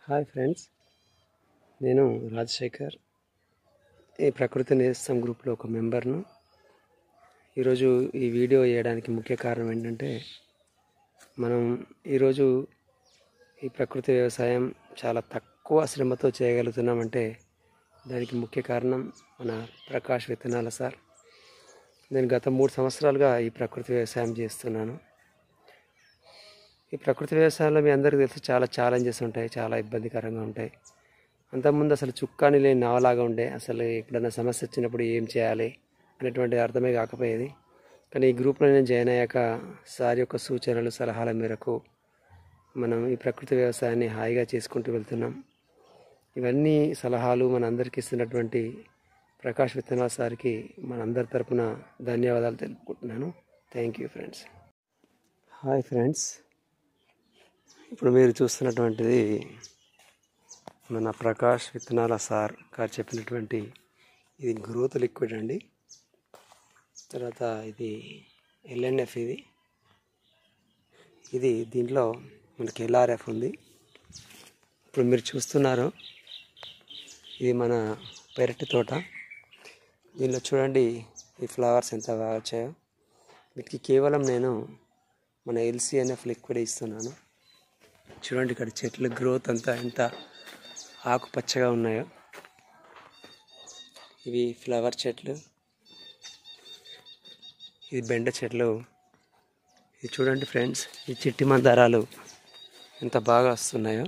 hi friends నేను రాజశేఖర్ ఈ ప్రకృతి నేస్తం గ్రూప్లో ఒక మెంబర్ను ఈరోజు ఈ వీడియో చేయడానికి ముఖ్య కారణం ఏంటంటే మనం ఈరోజు ఈ ప్రకృతి వ్యవసాయం చాలా తక్కువ శ్రమతో చేయగలుగుతున్నామంటే దానికి ముఖ్య కారణం మన ప్రకాష్ విత్తనాల సార్ నేను గత మూడు సంవత్సరాలుగా ఈ ప్రకృతి వ్యవసాయం చేస్తున్నాను ఈ ప్రకృతి వ్యవసాయంలో మీ అందరికీ తెలుసు చాలా ఛాలెంజెస్ ఉంటాయి చాలా ఇబ్బందికరంగా ఉంటాయి అంతకుముందు అసలు చుక్కాని లేని నావలాగా ఉండే అసలు ఎప్పుడన్నా సమస్య వచ్చినప్పుడు ఏం చేయాలి అనేటువంటి అర్థమే కాకపోయేది కానీ ఈ గ్రూప్లో నేను జాయిన్ అయ్యాక సార్ యొక్క సూచనలు సలహాల మేరకు మనం ఈ ప్రకృతి వ్యవసాయాన్ని హాయిగా చేసుకుంటూ వెళ్తున్నాం ఇవన్నీ సలహాలు మన అందరికీ ఇస్తున్నటువంటి ప్రకాష్ విత్తనాల సార్కి మన అందరి తరపున ధన్యవాదాలు తెలుపుకుంటున్నాను thank you friends hi friends ఇప్పుడు మీరు చూస్తున్నటువంటిది మన ప్రకాష్ విత్తనాల సార్ గారు చెప్పినటువంటి ఇది గ్రోత్ లిక్విడ్ అండి తర్వాత ఇది ఎల్ఎన్ఎఫ్ ఇది ఇది దీంట్లో మనకి ఎల్ఆర్ఎఫ్ ఉంది ఇప్పుడు మీరు చూస్తున్నారు ఇది మన పెరటి తోట దీనిలో చూడండి ఈ ఫ్లవర్స్ ఎంత బాగా వచ్చాయో వీటికి కేవలం నేను మన ఎల్సిఎన్ఎఫ్ లిక్విడ్ ఇస్తున్నాను చూడండి ఇక్కడ చెట్ల గ్రోత్ అంతా ఎంత ఆకుపచ్చగా ఉన్నాయో ఇవి ఫ్లవర్ చెట్లు ఇది బెండ చెట్లు ఇది చూడండి ఫ్రెండ్స్ ఈ చిట్టి మందారాలు ఎంత బాగా వస్తున్నాయో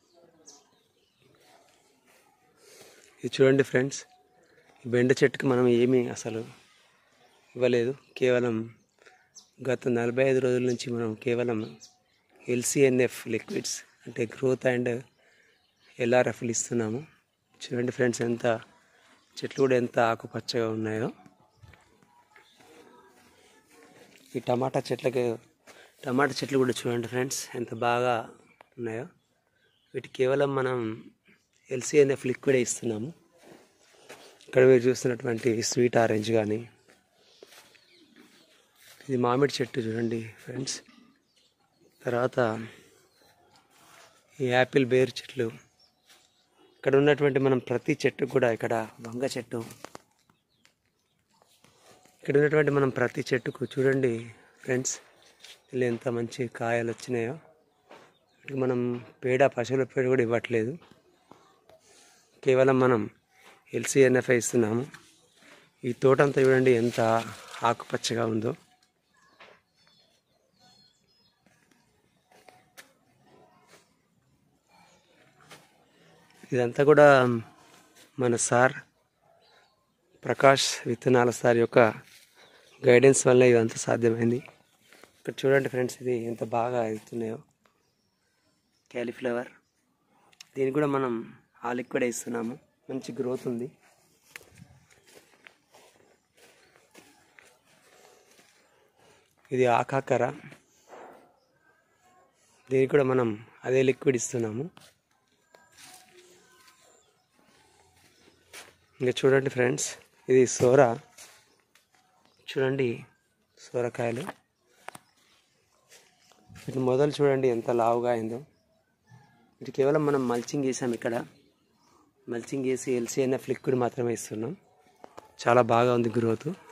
ఇది చూడండి ఫ్రెండ్స్ ఈ బెండ చెట్టుకి మనం ఏమీ అసలు ఇవ్వలేదు కేవలం గత నలభై ఐదు రోజుల నుంచి మనం కేవలం ఎల్సిఎన్ఎఫ్ లిక్విడ్స్ అంటే గ్రోత్ అండ్ ఎల్ఆర్ఎఫ్లు ఇస్తున్నాము చూడండి ఫ్రెండ్స్ ఎంత చెట్లు కూడా ఎంత ఆకుపచ్చగా ఉన్నాయో ఈ టమాటా చెట్లకి టమాటా చెట్లు కూడా చూడండి ఫ్రెండ్స్ ఎంత బాగా ఉన్నాయో వీటి కేవలం మనం ఎల్సిఎన్ఎఫ్ లిక్విడే ఇస్తున్నాము ఇక్కడ మీరు చూస్తున్నటువంటి స్వీట్ ఆరెంజ్ కానీ ఇది మామిడి చెట్టు చూడండి ఫ్రెండ్స్ తర్వాత ఈ యాపిల్ బేర్ చెట్లు ఇక్కడ ఉన్నటువంటి మనం ప్రతి చెట్టు కూడా ఇక్కడ వంగ చెట్టు ఇక్కడ ఉన్నటువంటి మనం ప్రతి చెట్టుకు చూడండి ఫ్రెండ్స్ ఇలా ఎంత మంచి కాయలు వచ్చినాయో వీటికి మనం పేడ పశువుల పేడ కూడా ఇవ్వట్లేదు కేవలం మనం ఎల్సిఎన్ఎఫ్ఐ ఇస్తున్నాము ఈ తోటంతా చూడండి ఎంత ఆకుపచ్చగా ఉందో ఇదంతా కూడా మన సార్ ప్రకాష్ విత్తనాల సార్ యొక్క గైడెన్స్ వల్ల ఇదంతా సాధ్యమైంది ఇక్కడ చూడండి ఫ్రెండ్స్ ఇది ఎంత బాగా అవుతున్నాయో క్యాలీఫ్లవర్ దీనికి కూడా మనం ఆ లిక్విడ్ ఇస్తున్నాము మంచి గ్రోత్ ఉంది ఇది ఆకాకర దీనికి కూడా మనం అదే లిక్విడ్ ఇస్తున్నాము ఇంకా చూడండి ఫ్రెండ్స్ ఇది సోర చూడండి సోరకాయలు వీటి మొదలు చూడండి ఎంత లావుగా అయిందో ఇది కేవలం మనం మల్చింగ్ వేసాం ఇక్కడ మల్చింగ్ వేసి ఎల్సిఎన్ఎఫ్ లిక్విడ్ మాత్రమే ఇస్తున్నాం చాలా బాగా ఉంది గ్రోత్